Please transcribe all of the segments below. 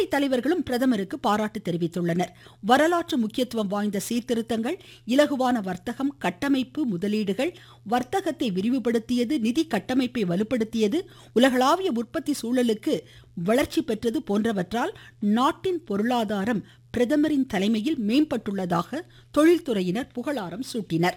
துணைத் தலைவர்களும் பிரதமருக்கு பாராட்டு தெரிவித்துள்ளனர் வரலாற்று முக்கியத்துவம் வாய்ந்த சீர்திருத்தங்கள் இலகுவான வர்த்தகம் கட்டமைப்பு முதலீடுகள் வர்த்தகத்தை விரிவுபடுத்தியது நிதி கட்டமைப்பை வலுப்படுத்தியது உலகளாவிய உற்பத்தி சூழலுக்கு வளர்ச்சி பெற்றது போன்றவற்றால் நாட்டின் பொருளாதாரம் பிரதமரின் தலைமையில் மேம்பட்டுள்ளதாக தொழில்துறையினர் புகழாரம் சூட்டினர்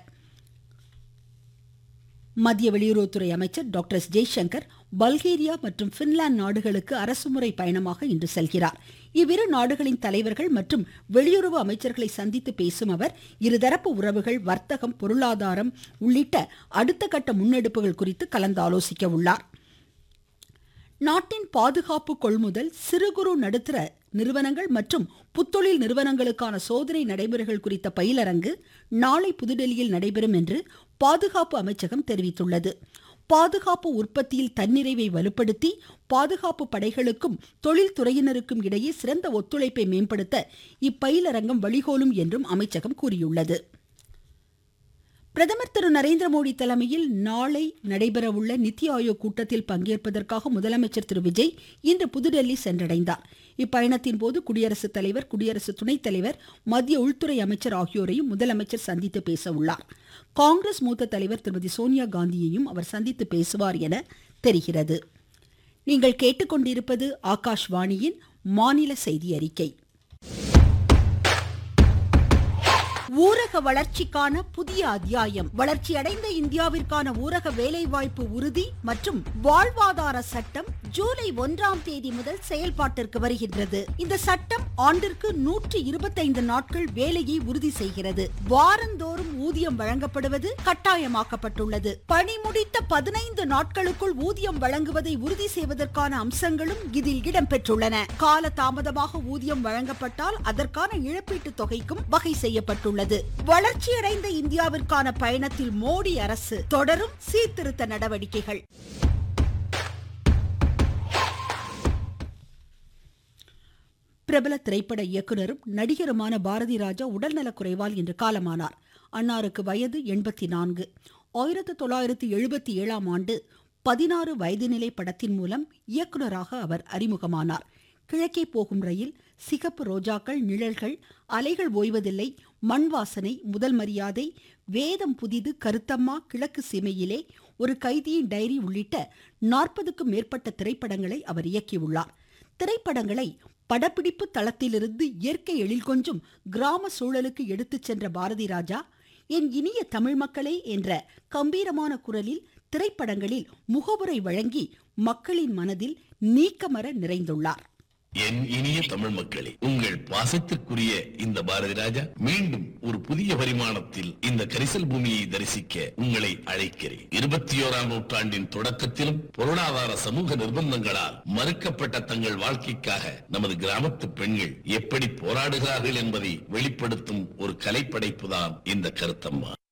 மத்திய வெளியுறவுத்துறை அமைச்சர் டாக்டர் எஸ் ஜெய்சங்கர் பல்கேரியா மற்றும் பின்லாந்து நாடுகளுக்கு அரசுமுறை பயணமாக இன்று செல்கிறார் இவ்விரு நாடுகளின் தலைவர்கள் மற்றும் வெளியுறவு அமைச்சர்களை சந்தித்து பேசும் அவர் இருதரப்பு உறவுகள் வர்த்தகம் பொருளாதாரம் உள்ளிட்ட அடுத்த கட்ட முன்னெடுப்புகள் குறித்து கலந்தாலோசிக்க உள்ளார் நாட்டின் பாதுகாப்பு கொள்முதல் சிறு குறு நடுத்தர நிறுவனங்கள் மற்றும் புத்தொழில் நிறுவனங்களுக்கான சோதனை நடைமுறைகள் குறித்த பயிலரங்கு நாளை புதுடெல்லியில் நடைபெறும் என்று பாதுகாப்பு அமைச்சகம் தெரிவித்துள்ளது பாதுகாப்பு உற்பத்தியில் தன்னிறைவை வலுப்படுத்தி பாதுகாப்பு படைகளுக்கும் தொழில்துறையினருக்கும் இடையே சிறந்த ஒத்துழைப்பை மேம்படுத்த இப்பயிலரங்கம் வழிகோலும் என்றும் அமைச்சகம் கூறியுள்ளது பிரதமர் திரு நரேந்திர மோடி தலைமையில் நாளை நடைபெறவுள்ள நித்தி ஆயோக் கூட்டத்தில் பங்கேற்பதற்காக முதலமைச்சர் திரு விஜய் இன்று புதுடெல்லி சென்றடைந்தார் இப்பயணத்தின் போது குடியரசுத் தலைவர் குடியரசு துணைத் தலைவர் மத்திய உள்துறை அமைச்சர் ஆகியோரையும் முதலமைச்சர் சந்தித்து பேச உள்ளார் காங்கிரஸ் மூத்த தலைவர் திருமதி சோனியா காந்தியையும் அவர் சந்தித்து பேசுவார் என தெரிகிறது நீங்கள் கேட்டுக்கொண்டிருப்பது ஆகாஷ்வாணியின் மாநில செய்தி அறிக்கை ஊரக வளர்ச்சிக்கான புதிய அத்தியாயம் வளர்ச்சியடைந்த இந்தியாவிற்கான ஊரக வேலைவாய்ப்பு உறுதி மற்றும் வாழ்வாதார சட்டம் ஜூலை ஒன்றாம் தேதி முதல் செயல்பாட்டிற்கு வருகின்றது இந்த சட்டம் ஆண்டிற்கு நூற்றி இருபத்தைந்து நாட்கள் வேலையை உறுதி செய்கிறது வாரந்தோறும் ஊதியம் வழங்கப்படுவது கட்டாயமாக்கப்பட்டுள்ளது பணி முடித்த பதினைந்து நாட்களுக்குள் ஊதியம் வழங்குவதை உறுதி செய்வதற்கான அம்சங்களும் இதில் இடம்பெற்றுள்ளன கால தாமதமாக ஊதியம் வழங்கப்பட்டால் அதற்கான இழப்பீட்டு தொகைக்கும் வகை செய்யப்பட்டுள்ளது வளர்ச்சியடைந்த இந்தியாவிற்கான பயணத்தில் மோடி அரசு தொடரும் சீர்திருத்த நடவடிக்கைகள் பிரபல திரைப்பட இயக்குனரும் நடிகருமான பாரதி ராஜா உடல்நலக் குறைவால் இன்று காலமானார் அன்னாருக்கு வயது எண்பத்தி நான்கு ஆயிரத்தி தொள்ளாயிரத்தி எழுபத்தி ஏழாம் ஆண்டு பதினாறு வயதுநிலை படத்தின் மூலம் இயக்குனராக அவர் அறிமுகமானார் கிழக்கே போகும் ரயில் சிகப்பு ரோஜாக்கள் நிழல்கள் அலைகள் ஓய்வதில்லை மண் வாசனை முதல் மரியாதை வேதம் புதிது கருத்தம்மா கிழக்கு சீமையிலே ஒரு கைதியின் டைரி உள்ளிட்ட நாற்பதுக்கும் மேற்பட்ட திரைப்படங்களை அவர் இயக்கியுள்ளார் திரைப்படங்களை படப்பிடிப்பு தளத்திலிருந்து இயற்கை எழில் கொஞ்சும் கிராம சூழலுக்கு எடுத்துச் சென்ற பாரதி ராஜா என் இனிய தமிழ் மக்களே என்ற கம்பீரமான குரலில் திரைப்படங்களில் முகவுரை வழங்கி மக்களின் மனதில் நீக்கமர நிறைந்துள்ளார் என் இனிய தமிழ் மக்களே உங்கள் பாசத்திற்குரிய இந்த பாரதி ராஜா மீண்டும் ஒரு புதிய பரிமாணத்தில் இந்த கரிசல் பூமியை தரிசிக்க உங்களை அழைக்கிறேன் இருபத்தி ஓராம் நூற்றாண்டின் தொடக்கத்திலும் பொருளாதார சமூக நிர்பந்தங்களால் மறுக்கப்பட்ட தங்கள் வாழ்க்கைக்காக நமது கிராமத்து பெண்கள் எப்படி போராடுகிறார்கள் என்பதை வெளிப்படுத்தும் ஒரு கலைப்படைப்புதான் இந்த கருத்தம்மா